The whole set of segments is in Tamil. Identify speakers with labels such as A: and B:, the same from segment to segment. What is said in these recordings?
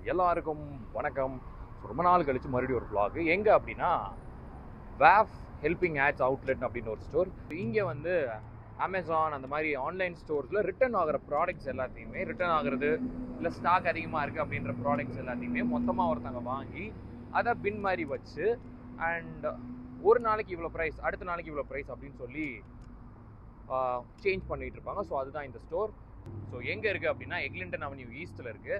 A: எல்லாருக்கும் வணக்கம் ரொம்ப நாள் கழிச்சு மறுபடியும் ஒரு vlog எங்கே அப்படின்னா வேஃப் ஹெல்பிங் ஆட்ஸ் அவுட்லெட் அப்படின்னு ஒரு ஸ்டோர் இங்கே வந்து அமேசான் அந்த மாதிரி ஆன்லைன் ஸ்டோர்ஸில் ரிட்டர்ன் ஆகிற ப்ராடக்ட்ஸ் எல்லாத்தையுமே ரிட்டர்ன் ஆகுறது இல்லை ஸ்டாக் அதிகமாக இருக்குது அப்படின்ற ப்ராடக்ட்ஸ் எல்லாத்தையுமே மொத்தமாக ஒருத்தங்க வாங்கி அதை பின் மாதிரி வச்சு அண்ட் ஒரு நாளைக்கு இவ்வளோ ப்ரைஸ் அடுத்த நாளைக்கு இவ்வளோ ப்ரைஸ் அப்படின்னு சொல்லி சேஞ்ச் பண்ணிட்டு இருப்பாங்க ஸோ அதுதான் இந்த ஸ்டோர் ஸோ எங்கே இருக்குது அப்படின்னா எக்லிண்டன் அவென்யூ ஈஸ்ட்டில் இருக்குது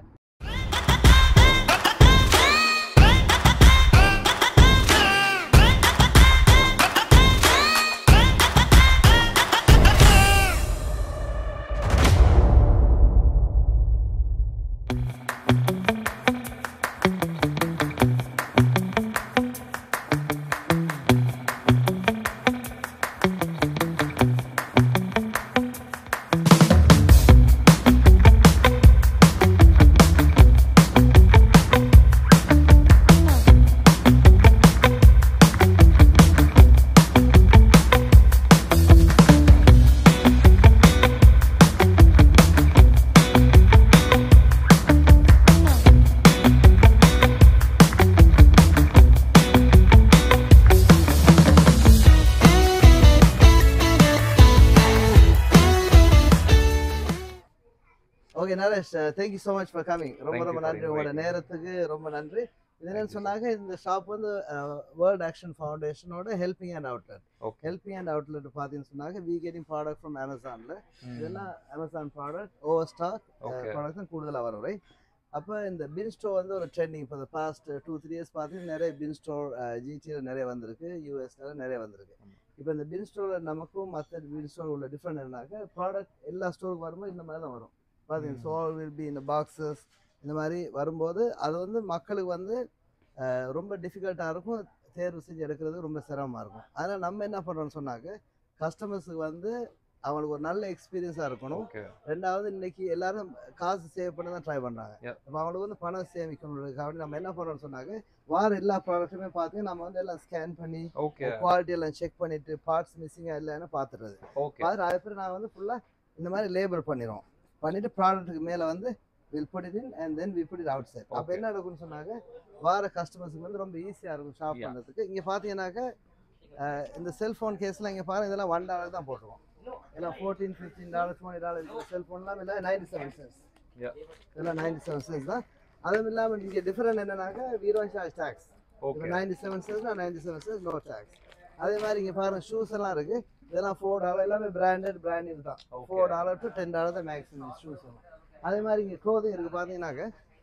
B: okay Naresh thank you so much for coming ரொம்ப
A: Thank you
B: ரொம்ப
A: for
B: நன்றி உங்களோட
A: inviting me.
B: நேரத்துக்கு ரொம்ப நன்றி இது
A: Thank
B: என்னன்னு
A: you,
B: சொன்னாங்க இந்த ஷாப் வந்து வேர்ல்ட் ஆக்ஷன் ஃபவுண்டேஷனோட helping and outlet
A: okay
B: helping and outlet பார்த்தீங்கன்னு சொன்னாங்க வி கெட்டிங் ப்ராடக்ட் ஃப்ரம் அமேசானில் இதெல்லாம் Amazon product over stock
A: okay
B: product தான் கூடுதலாக வரும் ரைட் அப்போ இந்த பின் ஸ்டோர் வந்து ஒரு ட்ரெண்டிங் இப்போ பாஸ்ட் டூ த்ரீ இயர்ஸ் பார்த்தீங்கன்னா நிறைய பின் ஸ்டோர் ஜிடியில் நிறைய வந்திருக்கு யூஎஸ்ல நிறைய வந்திருக்கு
A: ஆமா.
B: இப்போ இந்த பின் ஸ்டோரில் நமக்கும் மற்ற பின் ஸ்டோர் உள்ள டிஃப்ரெண்ட் என்னன்னாக்க ப்ராடக்ட் எல்லா ஸ்டோருக்கு வரும்போது இந்த மாதிரி தான் வரும் பார்த்தீங்கன்னா
A: ம்.
B: ஸோ வில் பி இந்த பாக்ஸஸ் இந்த மாதிரி வரும்போது அது வந்து மக்களுக்கு வந்து அஹ், ரொம்ப டிஃபிகல்ட்டாக இருக்கும் தேர்வு செஞ்சு எடுக்கிறது ரொம்ப சிரமமாக இருக்கும் அதனால் நம்ம என்ன பண்ணுறோம்னு சொன்னாக்க கஸ்டமர்ஸுக்கு வந்து அவங்களுக்கு ஒரு நல்ல எக்ஸ்பீரியன்ஸாக இருக்கணும்
A: ஓகே
B: ரெண்டாவது இன்னைக்கு எல்லாரும் காசு சேவ் பண்ண தான் ட்ரை பண்ணுறாங்க
A: Yeah.
B: இப்போ அவங்களுக்கு வந்து பணம் சேமிக்கணும் நம்ம என்ன பண்ணுறோம்னு சொன்னாங்க வார எல்லா ப்ராடக்ட்டுமே பார்த்து நம்ம வந்து எல்லாம் ஸ்கேன் பண்ணி
A: ஓகே
B: குவாலிட்டி எல்லாம் செக் பண்ணிட்டு பார்ட்ஸ் மிஸ்ஸிங்காக இல்லைன்னு பார்த்துடுறது
A: ஓகே
B: பார்த்து அதுக்கப்புறம் நான் வந்து ஃபுல்லாக இந்த மாதிரி லேபிள் பண்ணிடுவோம் பண்ணிட்டு ப்ராடக்ட்டுக்கு மேலே வந்து will put it in and then we put it outside அப்போ
A: Okay.
B: என்ன நடக்கும்னு சொன்னாங்க வார கஸ்டமர்ஸுக்கு வந்து ரொம்ப ஈஸியாக இருக்கும் ஷாப்
A: Yeah.
B: பண்ணுறதுக்கு இங்கே பார்த்தீங்கன்னாக்க அஹ், இந்த செல்ஃபோன் கேஸ்லாம் இங்கே பாருங்க இதெல்லாம் ஒன் டாலர் தான் போட்டுருவோம் எல்லாம் fourteen fifteen dollar twenty dollar இந்த செல்ஃபோன்லாம் இல்லை நைன்டி செவன் சென்ஸ்
A: Yeah.
B: இதெல்லாம் நைன்டி செவன் சென்ஸ் தான் அதுவும் இல்லாமல் இங்கே டிஃபரெண்ட் என்னன்னாக்க வீரோ சார்ஜ் டேக்ஸ் இப்போ
A: ஓகே
B: நைன்டி செவன் சென்ஸ்னா ninety seven cents no tax அதே மாதிரி இங்கே பாருங்க ஷூஸ் எல்லாம் இருக்கு இதெல்லாம் ஃபோர் டாலர் எல்லாமே பிராண்டட் பிராண்டட் தான்
A: okay
B: four dollar to ten dollar தான் மேக்ஸிமம் ஷூஸ் எல்லாம் அதே மாதிரி இங்கே க்ளோதிங் இருக்குது பார்த்தீங்கன்னாக்க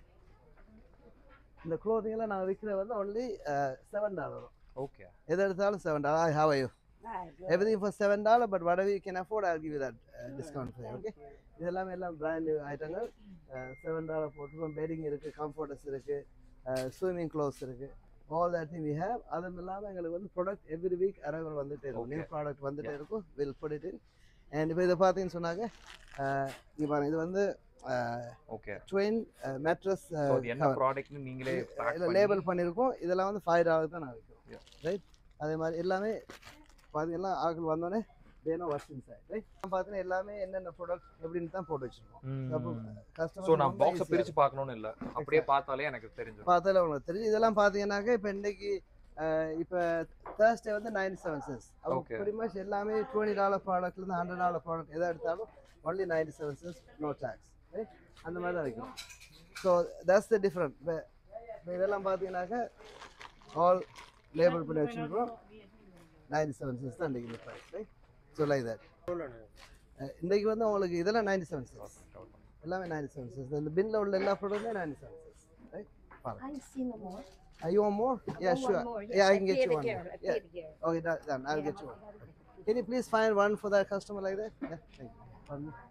B: இந்த க்ளோதிங் எல்லாம் நான் விற்கிறது வந்து ஒன்லி செவன் டாலர்
A: ஓகே
B: எது எடுத்தாலும் seven dollar I have you everything for seven dollar but whatever you can afford I'll give you that uh, discount for you okay இது எல்லாமே எல்லாம் பிராண்ட் ஐட்டங்கள் செவன் டாலர் போட்டுருக்கோம் பெட்டிங் இருக்குது கம்ஃபர்டர்ஸ் இருக்குது ஸ்விம்மிங் க்ளோத்ஸ் இருக்குது all that thing we have அதுவும் இல்லாமல் எங்களுக்கு வந்து ப்ராடக்ட் எவ்ரி வீக் அரைவல் வந்துட்டே இருக்கும் நியூ
A: Okay.
B: ப்ராடக்ட் வந்துட்டே
A: Yeah.
B: இருக்கும் will put it in and இப்போ இதை பார்த்தீங்கன்னு சொன்னாங்க இங்கே பாருங்க இது வந்து
A: ஓகே
B: ட்வின் மேட்ரஸ்
A: ஸோ அது என்ன ப்ராடக்ட்னு நீங்களே pack
B: இதில்
A: பண்ணி-
B: லேபிள் பண்ணியிருக்கோம் இதெல்லாம் வந்து ஃபைவ் டாலர் தான் நான்
A: Yeah.
B: விற்கிறோம் ரைட் அதே மாதிரி எல்லாமே பார்த்தீங்கன்னா ஆட்கள் வந்தோடனே தேனோ வாஷிங் சைட் ரைட் பார்த்தீங்கன்னா எல்லாமே என்னென்ன ப்ராடக்ட் எப்படின்னு தான் போட்டு வச்சிருக்கோம் அப்போ
A: ம்.
B: கஸ்டமர்
A: ஸோ நான் பாக்ஸை பிரிச்சு பார்க்கணும்னு இல்லை அப்படியே பார்த்தாலே எனக்கு தெரிஞ்சிடும்
B: பார்த்தாலே உங்களுக்கு தெரியும் இதெல்லாம் பார்த்தீங்கன்னாக்க இப்போ இன்னைக்கு அஹ், இப்போ தேர்ஸ்டே வந்து நைன்டி செவன் சென்ஸ் அப்போ
A: Okay.
B: pretty much எல்லாமே டுவெண்ட்டி டாலர் ப்ராடக்ட்லேருந்து ஹண்ட்ரட் டாலர் ப்ராடக்ட் எதை எடுத்தாலும் only ninety seven cents no tax right அந்த மாதிரி தான் வைக்கணும் ஸோ தட்ஸ் த டிஃப்ரெண்ட் இப்போ இப்போ இதெல்லாம் பார்த்தீங்கன்னாக்க ஆல் லேபிள் பண்ணி வச்சுருக்கோம் நைன்டி செவன் சென்ஸ் தான் இன்றைக்கி price right so like that இன்றைக்கி வந்து உங்களுக்கு இதெல்லாம் நைன்டி செவன் சென்ஸ் எல்லாமே நைன்டி செவன் சென்ஸ் இந்த பின்னில் உள்ள எல்லா ப்ராடக்ட்டுமே நைன்டி செவன் சென்ஸ் ரைட் பாருங்க
C: I see no more.
B: Uh, you want more? Yeah,
C: I
B: sure.
C: want more.
B: Yeah, I
C: I
B: can get
C: paid
B: you
C: a
B: one.
C: girl.
B: more.
C: I
B: Yeah.
C: paid a girl.
B: Okay, that, done. I'll
C: Yeah,
B: get you one.
C: okay.
B: Can you please find one for that customer like that? Yeah, thank you. Pardon me.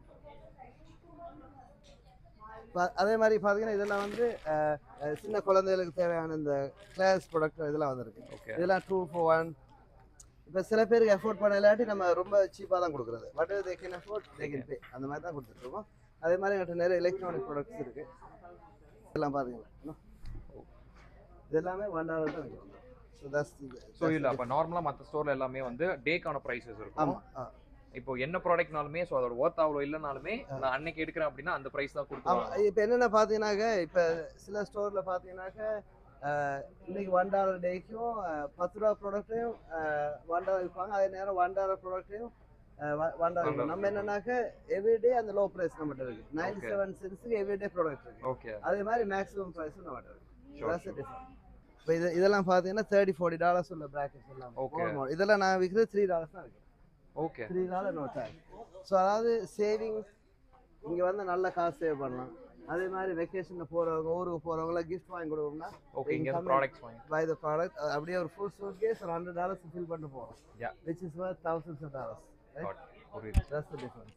B: பா- அதே மாதிரி பார்த்தீங்கன்னா இதெல்லாம் வந்து அஹ், அஹ், சின்ன குழந்தைகளுக்கு தேவையான இந்த கிளாஸ் ப்ராடக்ட் இதெல்லாம் வந்திருக்கு
A: ஓகே
B: இதெல்லாம் டூ ஃபோர் ஒன் இப்போ சில பேருக்கு எஃபோர்ட் பண்ண இல்லாட்டி நம்ம ரொம்ப சீப்பாக தான் கொடுக்குறது but they can afford they can pay அந்த மாதிரி தான் கொடுத்துட்ருக்கோம் அதே மாதிரி எங்கள்கிட்ட நிறைய எலக்ட்ரானிக் ப்ராடக்ட்ஸ் இருக்குது இதெல்லாம் பாருங்களேன் இன்னும். இது எல்லாமே ஒன் டாலர் தான் வைக்கணும் ஸோ தஸ்
A: ஸோ இல்லை அப்போ நார்மலாக மற்ற ஸ்டோரில் எல்லாமே வந்து டேக்கான ப்ரைஸஸ் இருக்கும்
B: ஆமாம் ஆ
A: இப்போ என்ன ப்ராடக்ட்னாலுமே ஸோ அதோட ஒர்த் அவ்வளோ இல்லைனாலுமே நான் அன்னைக்கு எடுக்கிறேன் அப்படின்னா அந்த ப்ரைஸ் தான்
B: ஆமா
A: கொடுத்துருவாங்க
B: இப்போ என்னென்ன பார்த்தீங்கன்னாக்க இப்போ சில ஸ்டோரில் பார்த்தீங்கன்னாக்க அஹ், இன்னைக்கு ஒன் டாலர் டேக்கும் பத்து ரூபா ப்ராடக்ட்டையும் ஒன் டாலர் விற்பாங்க அதே நேரம் ஒன் டாலர் ப்ராடக்ட்டையும் ஒன் டாலர்
A: dollar.
B: நம்ம என்னன்னாக்க எவ்ரிடே அந்த லோ ப்ரைஸ் நம்மகிட்ட இருக்கு நைன்டி
A: Okay.
B: செவன் சென்ஸுக்கு எவ்ரிடே ப்ராடக்ட் இருக்கு
A: ஓகே
B: அதே மாதிரி மேக்ஸிமம் ப்ரைஸும் நம்மகிட்ட இருக்கு
A: Sure,
B: That's the
A: sure.
B: difference. இப்போ இது இதெல்லாம் பார்த்தீங்கன்னா தேர்ட்டி ஃபோர்ட்டி டாலர்ஸ் உள்ள ப்ராக்கெட்ஸ் எல்லாம்
A: Okay.
B: More, more. இதெல்லாம் நான் விற்கிறது த்ரீ டாலர்ஸ் தான் இருக்கு
A: okay
B: three dollar no charge so அதாவது சேவிங் இங்கே வந்து நல்ல காசு சேவ் பண்ணலாம் அதே மாதிரி வெக்கேஷனில் போகிறவங்க ஊருக்கு போகிறவங்களாம் கிஃப்ட் வாங்கி கொடுக்கணும்னா
A: ஓகே இங்க
B: Income-
A: ப்ராடக்ட்ஸ் வாங்கி
B: பை த ப்ராடக்ட் அப்படியே ஒரு ஃபுல் சூட் கேஸ் ஒரு ஹண்ட்ரட் டாலர்ஸ் ஃபில் பண்ணிட்டு போகிறோம்
A: Yeah.
B: Which is worth thousands of dollars
A: புரியுது
B: that's the difference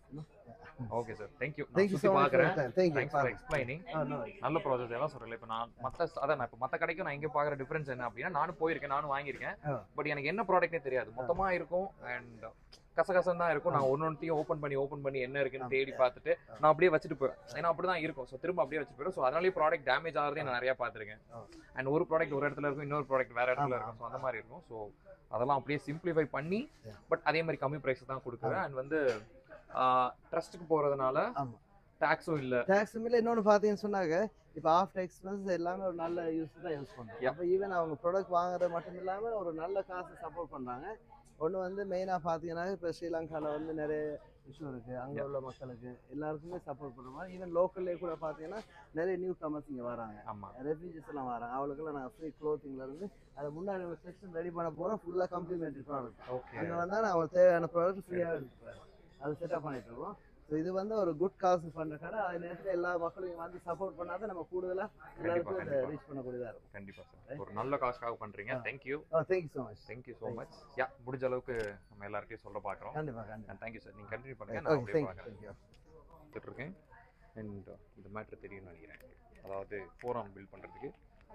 A: okay sir thank you
B: Thank you
A: சுத்தி
B: so much for
A: பார்க்குறேன்
B: your time. Thank you.
A: Thanks for explaining
B: no
A: நல்ல ப்ராசஸ் எல்லாம் சொல்றேன் இப்போ நான் மற்ற அதான் நான் இப்போ மற்ற கடைக்கும் நான் இங்கே பார்க்குற டிஃபரன்ஸ் என்ன அப்படின்னா நானும் போயிருக்கேன் நானும் வாங்கியிருக்கேன்
B: ஆ.
A: பட் எனக்கு என்ன ப்ராடக்ட்னே தெரியாது மொத்தமா இருக்கும் அண்ட் கசகசம் தான் இருக்கும் நான் ஒன்று ஒன்றையும் ஓப்பன் பண்ணி ஓப்பன் பண்ணி என்ன இருக்குன்னு
B: ஆமா.
A: தேடி பார்த்துட்டு நான் அப்படியே வச்சுட்டு போயிடும் ஏன்னா அப்படி தான் இருக்கும் ஸோ திரும்ப அப்படியே வச்சுட்டு போயிடும் ஸோ அதனாலேயே ப்ராடக்ட் டேமேஜ் ஆகிறதே நான் நிறைய பார்த்துருக்கேன்
B: ஆ.
A: அண்ட் ஒரு ப்ராடக்ட் ஒரு இடத்துல இருக்கும் இன்னொரு ப்ராடக்ட் வேற இடத்துல
B: ஆமா,
A: இருக்கும் ஸோ அந்த மாதிரி இருக்கும் ஸோ அதெல்லாம் அப்படியே சிம்பிளிஃபை பண்ணி
B: Yeah.
A: பட் அதே மாதிரி கம்மி ப்ரைஸ் தான் கொடுக்குறேன் அண்ட் வந்து ட்ரஸ்ட்டுக்கு போகிறதுனால
B: ஆமா.
A: டேக்ஸும் இல்லை
B: டேக்ஸ் இல்லை இன்னொன்று பார்த்தீங்கன்னு சொன்னாங்க இப்போ ஆஃப்டர் எக்ஸ்பென்ஸ் எல்லாமே ஒரு நல்ல யூஸ் தான் யூஸ் பண்ணுறாங்க
A: Yeah.
B: அப்போ ஈவன் அவங்க ப்ராடக்ட் வாங்குறது மட்டும் இல்லாமல் ஒரு நல்ல காசு சப்போர்ட் பண்ணுறாங்க ஒன்று வந்து மெயினாக பார்த்தீங்கன்னா இப்போ ஸ்ரீலங்காவில் வந்து நிறைய இஷ்யூ இருக்குது அங்கே
A: Yeah.
B: உள்ள மக்களுக்கு எல்லாருக்குமே சப்போர்ட் பண்ணுற மாதிரி ஈவன் லோக்கல்லே கூட பார்த்தீங்கன்னா நிறைய நியூ கமர்ஸ் இங்கே வராங்க
A: ஆமாம்
B: ரெஃப்யூஜிஸ் எல்லாம் வராங்க அவங்களுக்குலாம் நாங்கள் ஃப்ரீ க்ளோத்திங்ல இருந்து அதை முன்னாடி ஒரு செக்ஷன் ரெடி பண்ண போகிறோம் ஃபுல்லாக காம்ப்ளிமெண்ட்ரி ப்ராடக்ட்
A: ஓகே
B: அங்கே வந்தால் நான் அவங்களுக்கு தேவையான ப்ராடக்ட் ஃப்ரீயாக எடுத்துக்கிறேன் அது செட்டப் பண்ணிட்டு இருக்கோம் ஸோ இது வந்து ஒரு குட் காசு பண்ணுற கடை அதே நேரத்தில் எல்லா மக்களும் இங்க வந்து சப்போர்ட் பண்ணாதான் நம்ம கூடுதலாக எல்லாருக்கும் இதை
A: கண்டிப்பா.
B: ரீச் பண்ணக்கூடியதாக இருக்கும்
A: கண்டிப்பா சார் ஒரு நல்ல காசுக்காக பண்றீங்க thank you
B: oh thank you so much
A: thank you so much yeah முடிஞ்ச அளவுக்கு நம்ம எல்லார்ட்டையும் சொல்ல பார்க்குறோம்
B: கண்டிப்பாக கண்டிப்பாக
A: அண்ட் தேங்க்யூ சார் நீங்கள் கண்டினியூ பண்ணுங்க நான்
B: ஓகே
A: அப்படியே
B: தேங்க்யூ
A: பார்க்குறேன்
B: தேங்க்யூ
A: பார்த்துட்டு இருக்கேன் அண்ட் இந்த மேட்ரு தெரியும்னு நினைக்கிறேன் அதாவது ஃபோராம் பில்ட் பண்ணுறதுக்கு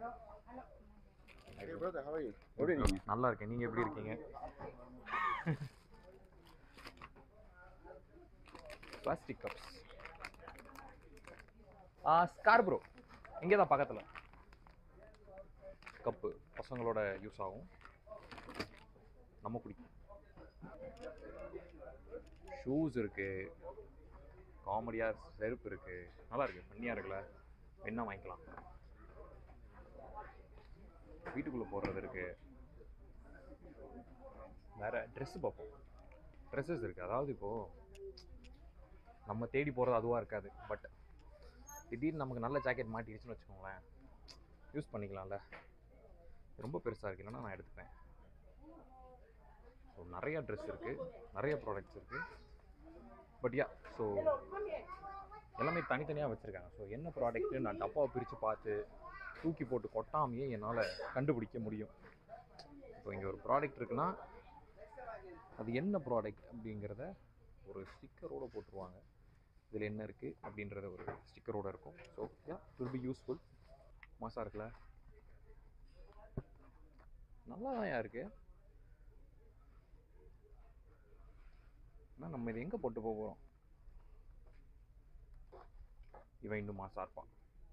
C: Hey brother, how are you? எப்படி இருக்கீங்க?
A: நல்லா இருக்கேன் நீங்கள் எப்படி இருக்கீங்க பிளாஸ்டிக் கப்ஸ் ஆ ஸ்கார்ப்ரோ இங்கே தான் பக்கத்தில் கப்பு பசங்களோட யூஸ் ஆகும் நம்ம குடிக்கும் ஷூஸ் இருக்கு காமெடியாக செருப்பு இருக்கு நல்லா இருக்கு பண்ணியாக இருக்குல்ல என்ன வாங்கிக்கலாம் வீட்டுக்குள்ளே போடுறது இருக்கு வேற ட்ரெஸ் பார்ப்போம் ட்ரெஸ்ஸஸ் இருக்கு அதாவது இப்போ நம்ம தேடி போகிறது அதுவாக இருக்காது பட் திடீர்னு நமக்கு நல்ல ஜாக்கெட் மாட்டிடுச்சுன்னு வச்சுக்கோங்களேன் யூஸ் பண்ணிக்கலாம்ல ரொம்ப பெருசாக இருக்கு இல்லைன்னா நான் எடுத்துப்பேன் ஸோ நிறைய ட்ரெஸ் இருக்குது நிறைய ப்ராடக்ட்ஸ் இருக்குது பட் யா ஸோ எல்லாமே தனித்தனியாக வச்சுருக்காங்க ஸோ என்ன ப்ராடக்ட்டு நான் டப்பாவை பிரித்து பார்த்து தூக்கி போட்டு கொட்டாமையே என்னால் கண்டுபிடிக்க முடியும் இப்போ இங்கே ஒரு ப்ராடக்ட் இருக்குன்னா அது என்ன ப்ராடக்ட் அப்படிங்கிறத ஒரு ஸ்டிக்கரோட போட்டுருவாங்க இதில் என்ன இருக்குது அப்படின்றத ஒரு ஸ்டிக்கரோட இருக்கும் so yeah will be useful மாசா இருக்குல்ல நல்லா தான் இருக்கு ஆனால் நம்ம இதை எங்கே போட்டு போக போகிறோம் இவன் இன்னும் மாசா இருப்பான்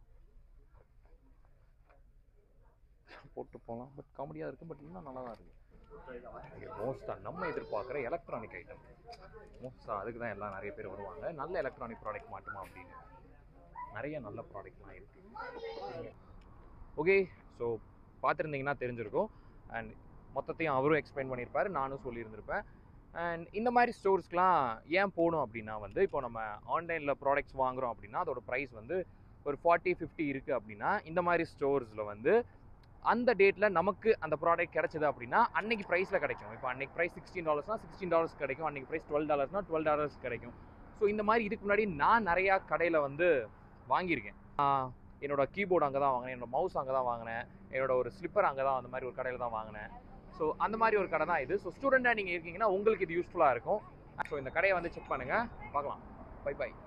A: போட்டு போகலாம் பட் காமெடியாக இருக்குது பட் இன்னும் நல்லா தான் இருக்குது மோஸ்ட்டாக நம்ம எதிர்பார்க்குற எலக்ட்ரானிக் ஐட்டம் மோஸ்ட்டாக அதுக்கு தான் எல்லாம் நிறைய பேர் வருவாங்க நல்ல எலக்ட்ரானிக் ப்ராடக்ட் மாட்டுமா அப்படின்னு நிறைய நல்ல ப்ராடக்ட்லாம் இருக்குது ஓகே ஸோ பார்த்துருந்தீங்கன்னா தெரிஞ்சிருக்கும் அண்ட் மொத்தத்தையும் அவரும் எக்ஸ்பிளைன் பண்ணியிருப்பாரு நானும் சொல்லியிருந்திருப்பேன் அண்ட் இந்த மாதிரி ஸ்டோர்ஸ்க்குலாம் ஏன் போகணும் அப்படின்னா வந்து இப்போ நம்ம ஆன்லைனில் ப்ராடக்ட்ஸ் வாங்குறோம் அப்படின்னா அதோட ப்ரைஸ் வந்து ஒரு ஃபார்ட்டி ஃபிஃப்டி இருக்குது அப்படின்னா இந்த மாதிரி ஸ்டோர்ஸில் வந்து அந்த டேட்டில் நமக்கு அந்த ப்ராடக்ட் கிடைச்சது அப்படின்னா அன்னைக்கு ப்ரைஸில் கிடைக்கும் இப்போ அன்னைக்கு ப்ரைஸ் சிக்ஸ்டீன் டாலர்ஸ்னால் சிக்ஸ்டீன் டாலர்ஸ் கிடைக்கும் அன்னைக்கு ப்ரைஸ் டுவெல் டாலர்ஸ்னால் டுவெல் டாலர்ஸ் கிடைக்கும் ஸோ இந்த மாதிரி இதுக்கு முன்னாடி நான் நிறையா கடையில் வந்து வாங்கியிருக்கேன் ஆஹ் என்னோட கீபோர்டு அங்கே தான் வாங்கினேன் என்னோட மவுஸ் அங்கே தான் வாங்கினேன் என்னோட ஒரு ஸ்லிப்பர் அங்கே தான் அந்த மாதிரி ஒரு கடையில் தான் வாங்கினேன் ஸோ அந்த மாதிரி ஒரு கடை தான் இது ஸோ ஸ்டூடெண்ட்டாக நீங்கள் இருக்கீங்கன்னா உங்களுக்கு இது யூஸ்ஃபுல்லாக இருக்கும் ஸோ இந்த கடையை வந்து செக் பண்ணுங்கள் பார்க்கலாம் பை பை